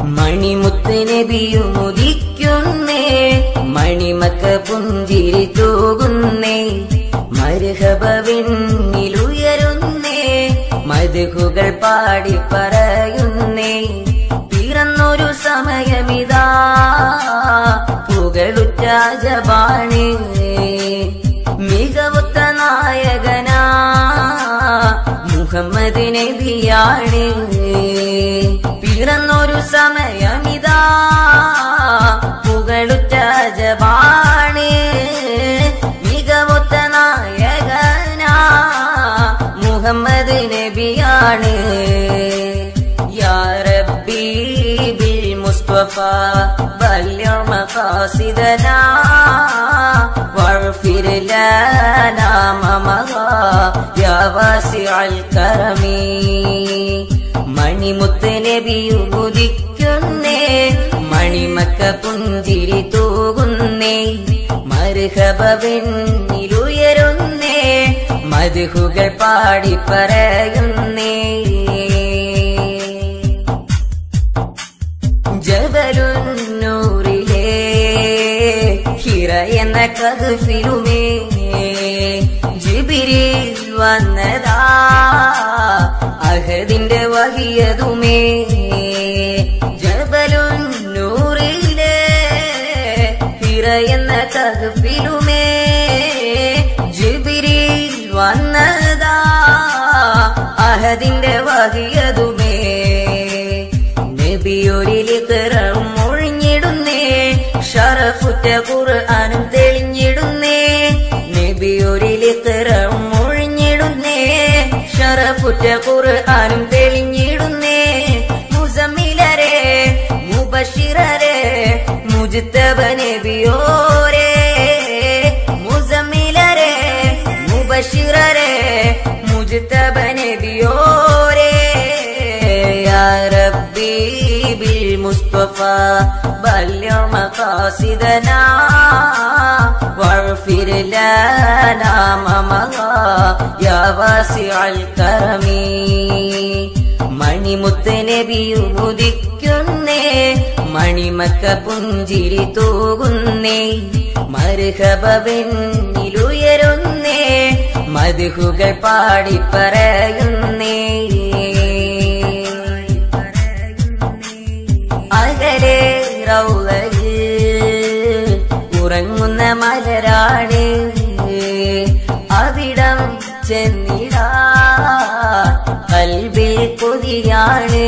മണിമുത്ത് നബിയും ഉദിക്കുന്നേ മണിമക്ക പുഞ്ചിരി തൂകുന്നേ മരുഹബവിന്നിലുയരുന്നേ മധുഹുകൾ പാടി പറയുന്നേ പിറന്നൊരു സമയമിതാ പുകളുറ്റാജപാണ് മികവുത്ത നായകനാ മുഹമ്മദ് നബിയാണ് പിറന്നൊരു സമയമിതാ പുകളുറ്റ ജപാണ് മികവുത്ത നായകനാ മുഹമ്മദ് നബിയാണ് യാ റബ്ബി ബിൽ മുസ്തഫ ബല്യ മഖാസിദനാ واغفر لنا ما مضى يا واسع الكرم മണിമുത്ത് നബിയു ഉദിക്കുന്നേ മണിമക്ക പുഞ്ചിരി തൂകുന്നേ മരുഹബവിന്നിലുയരുന്നേ മധുഹുകൾ പാടി പറയുന്നേ ജബലുന്നൂറിലേ ഹിറ എന്ന കഥഫിലുമേ ജിബിരി വന്നതാ അഹദിന്റെ വഹിയതുമേ ജബലുന്നൂറിലേ ഹിറ എന്ന കഥഫിലുമേ ജിബിരി വന്നതാ അഹദിന്റെ വഹിയതുമേ നബിയൊരിലിക്കറം ഒഴിഞ്ഞിടുന്നേ ഷറഫുറ്റ ഖുർആനും തെളിഞ്ഞിടുന്നേ നബിയൊരിലിക്കറം ഒഴിഞ്ഞിടുന്നേ ഷറഫുറ്റ ഖുർആനും തെളിഞ്ഞിടുന്നേ മുസമ്മിലരെ മുബഷിറരെ മുജ്തബ നബിയോരേ മുസമ്മിലരെ മുബഷിറരെ മുജ്തബ നബിയോരേ يا ربي بالمصطفى بلغ مقاصدنا واغفر لنا ما مضى يا واسع الكرم മണിമുത്ത് നബിയും ഉദിക്കുന്നേ മണിമക്ക പുഞ്ചിരി തൂകുന്നേ മരുഹബവിന്നിലുയരുന്നേ മധുഹുകൾ പാടി പറയുന്നേ അകലെ റൗളയിൽ ഉറങ്ങുന്ന മലരാണ് അവിടം ചെന്നിടാ കൽബിൽ കൊതിയാണ്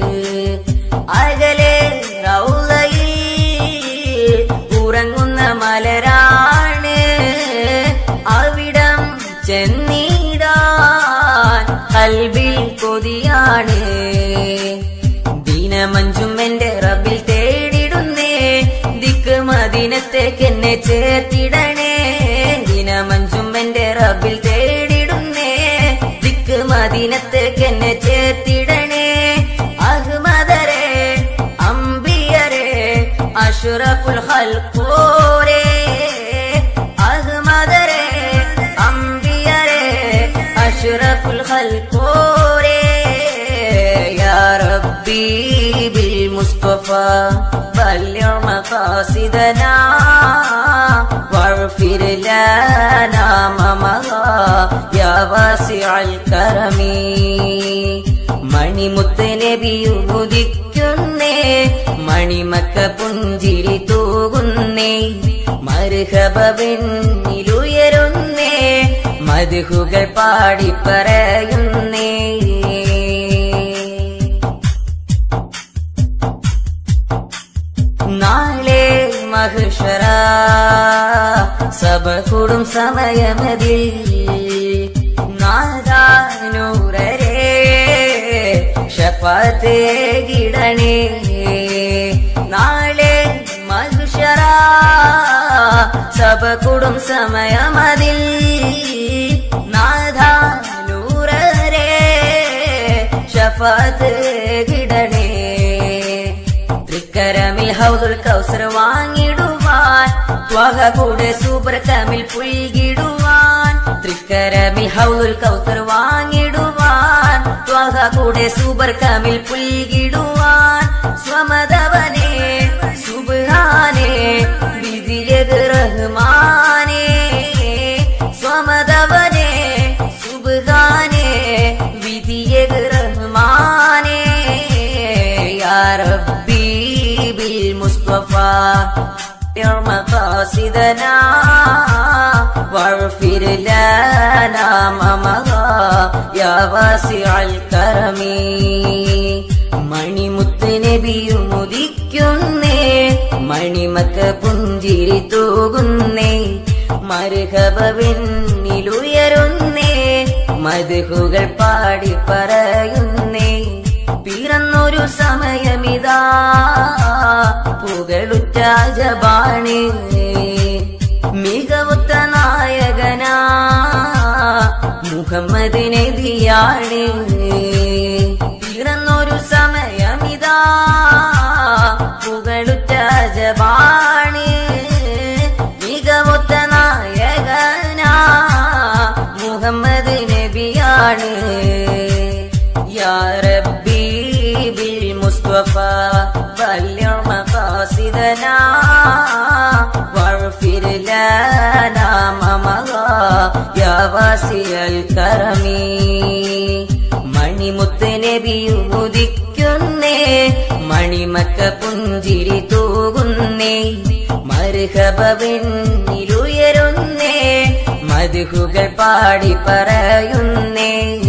അകലെ റൗളയിൽ ഉറങ്ങുന്ന മലരാണ് അവിടം ചെന്നിടാൻ കൽബിൽ കൊതിയാണ് ദിനമഞ്ചും എന്റെ റബ്ബിൽ തേടിടുന്നേ ദിക്ക് മദീനത്തേക്ക് എന്നെ ചേർത്തിടണേ ദിനമഞ്ചും എന്റെ റബ്ബിൽ തേടിടുന്നേ ദിക്ക് മദീനത്തേക്ക് എന്നെ ചേർത്തിടണേ അഹ്മദരെ അമ്പിയരെ അഷുറഫുൽ ഹൽക്കോരേ അഹ്മദരെ അമ്പിയരെ അഷുറഫുൽ ഹൽക്കോരേ يا ربي بالمصطفى بلغ مقاصدنا واغفر لنا ما مضى يا واسع الكرم മണിമുത്ത് നബിയു ഉദിക്കുന്നേ മണിമക്ക പുഞ്ചിരി തൂകുന്നേ മരുഹബവിന്നിലുയരുന്നേ മധുഹുകൾ പാടി പറയുന്നേ നാളെ മഹിഷറ സഭ കൂടും സമയമതിൽ നാദാനൂരരെ ഷഫാത്തേ കിടണേ നാളെ മഹിഷറ സഭ കൂടും സമയമതിൽ നാദാനൂരരെ ഷഫാത്ത് കിടണേ തൃക്കരമിൽ ഹൗദുൽ കൗസർ വാങ്ങിടുവാൻ ത്വഹ കൂടെ സൂപ്പർ കമിൽ പുൽകിടുവാൻ തൃക്കരമിൽ ഹൗദുൽ കൗസർ വാങ്ങിടുവാൻ ത്വഹ കൂടെ സൂപ്പർ കമിൽ പുൽകിടുവാൻ സ്വ സ്വമതവനെ സുബാനെ വിധിയക് റഹ്മാനെ സ്വമതവനെ സുബാനെ വിധിയക് റഹ്മാനെ യാ റബ്ബി ബിൽ മുസ്തഫ مقاصدنا واغفر لنا ما مضى يا واسع الكرم മണിമുത്ത് നബിയും ഉദിക്കുന്നേ മണിമക്ക പുഞ്ചിരി തൂകുന്നേ മരുഹബവിന്നിലുയരുന്നേ മധുഹുകൾ പാടി പറയുന്നേ പിറന്നൊരു സമയമിതാ പുകളുറ്റാജബാണ് മികവുത്ത നായകനാ മുഹമ്മദ് നബിയാണ് പിറന്നൊരു സമയമിതാ പുകളുറ്റാജബാണ് മികവുത്ത നായകനാ മുഹമ്മദ് നബിയാണ് യാ റബ്ബി ബിൽ മുസ്തഫ ബല്ലിർ മഖാസിദനാ واغفر لنا ما مضى يا واسع الكرم മണിമുത്ത് നബിയും ഉദിക്കുന്നേ മണിമക്ക പുഞ്ചിരി തൂകുന്നേ മരുഹബവിന്നിലുയരുന്നേ മധുഹുകൾ പാടി പറയുന്നേ